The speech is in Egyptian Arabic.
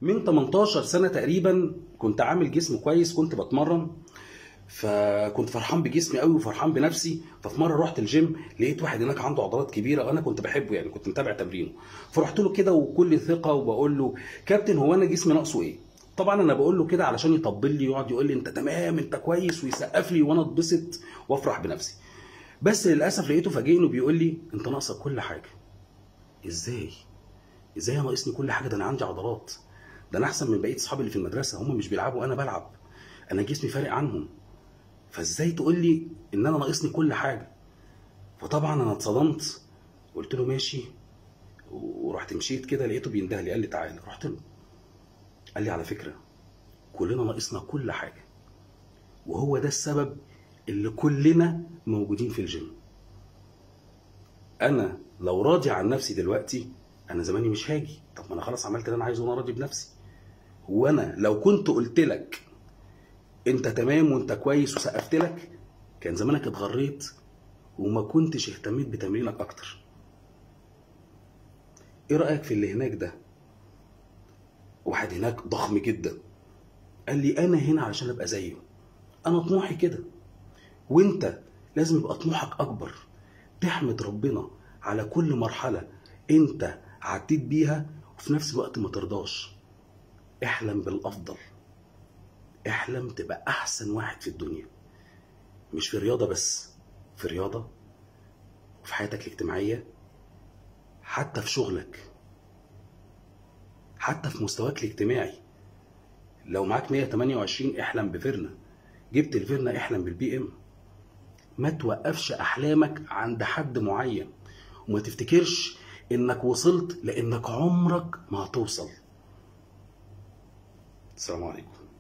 من 18 سنه تقريبا كنت عامل جسم كويس كنت بتمرن فكنت فرحان بجسمي قوي وفرحان بنفسي ففي مره رحت الجيم لقيت واحد هناك عنده عضلات كبيره وانا كنت بحبه يعني كنت متابع تمرينه فرحت له كده وكل ثقه وبقول له كابتن هو انا جسمي ناقصه ايه طبعا انا بقول له كده علشان يطبل لي ويقعد يقول لي انت تمام انت كويس ويسقف لي وانا اتبسط وافرح بنفسي بس للاسف لقيته فاجئني وبيقول لي انت ناقصك كل حاجه ازاي ازاي أنا ناقصني كل حاجه ده انا عندي عضلات ده انا احسن من بقيه اصحابي اللي في المدرسه هم مش بيلعبوا انا بلعب انا جسمي فارق عنهم فازاي تقول لي ان انا ناقصني كل حاجه فطبعا انا اتصدمت قلت له ماشي ورحت مشيت كده لقيته بينده لي قال لي تعالى رحت له قال لي على فكره كلنا ناقصنا كل حاجه وهو ده السبب اللي كلنا موجودين في الجيم انا لو راضي عن نفسي دلوقتي انا زماني مش هاجي طب ما انا خلاص عملت اللي انا عايزه وانا راضي بنفسي وانا لو كنت قلت لك انت تمام وانت كويس وسقفت لك كان زمانك اتغريت وما كنتش اهتميت بتمرينك اكتر ايه رايك في اللي هناك ده واحد هناك ضخم جدا قال لي انا هنا علشان ابقى زيه انا طموحي كده وانت لازم يبقى طموحك اكبر تحمد ربنا على كل مرحله انت عديت بيها وفي نفس الوقت ما ترضاش احلم بالافضل احلم تبقى احسن واحد في الدنيا مش في الرياضه بس في الرياضه وفي حياتك الاجتماعيه حتى في شغلك حتى في مستواك الاجتماعي لو معاك 128 احلم بفيرنا جبت الفيرنا احلم بالبي ام ما توقفش احلامك عند حد معين وما تفتكرش انك وصلت لانك عمرك ما هتوصل السلام عليكم